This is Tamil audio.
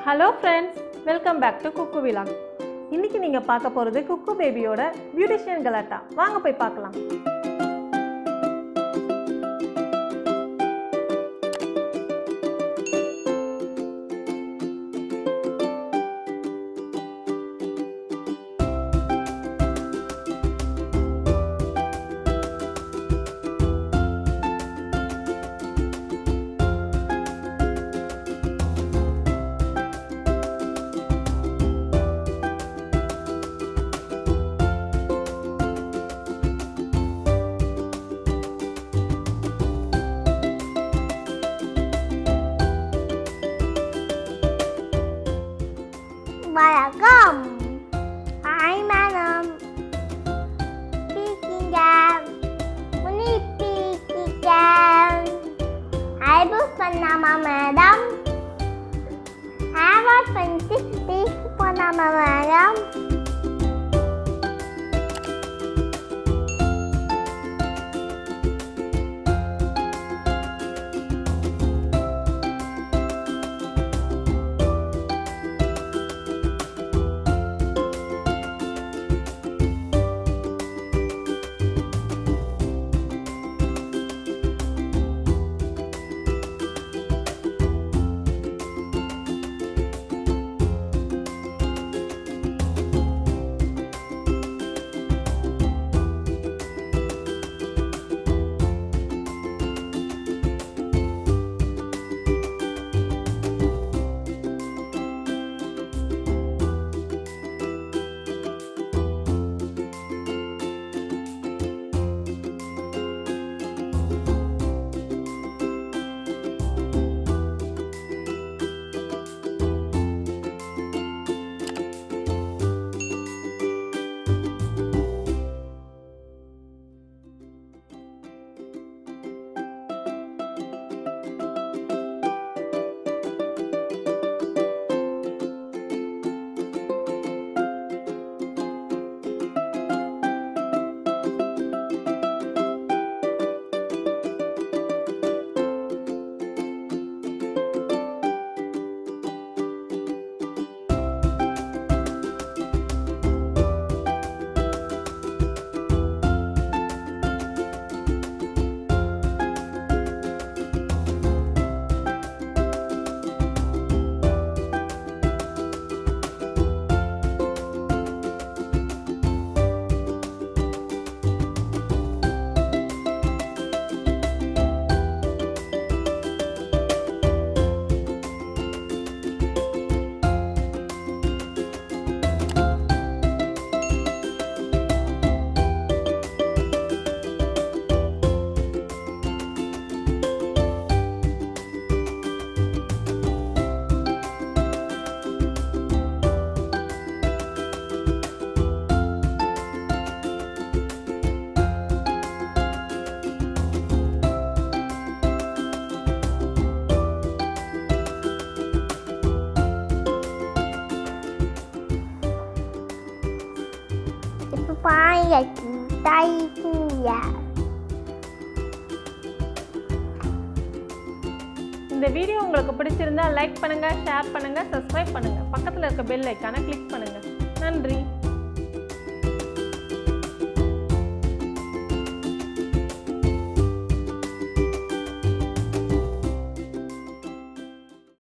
hello friends welcome back to குக்கு விலாக் இன்னைக்கு நீங்கள் பார்க்க போகிறது குக்கு பேபியோட பியூட்டிஷியன் கலாட்டா வாங்க போய் பார்க்கலாம் வணக்கம் ஹாய் மேடம் பீக்கிங்க முனி பீக்கிங்க ஐபூஸ் பண்ணாமா மேடம் ஹேர் வாஷ் பண்ணிட்டு பீக் பண்ணாமா மேடம் இப்போ பாருங்க தைக்கிங்க இந்த வீடியோ உங்களுக்கு பிடிச்சிருந்தா லைக் பண்ணுங்கள் ஷேர் பண்ணுங்கள் சப்ஸ்கிரைப் பண்ணுங்கள் பக்கத்தில் இருக்க பெல் ஐக்கானை கிளிக் பண்ணுங்கள் நன்றி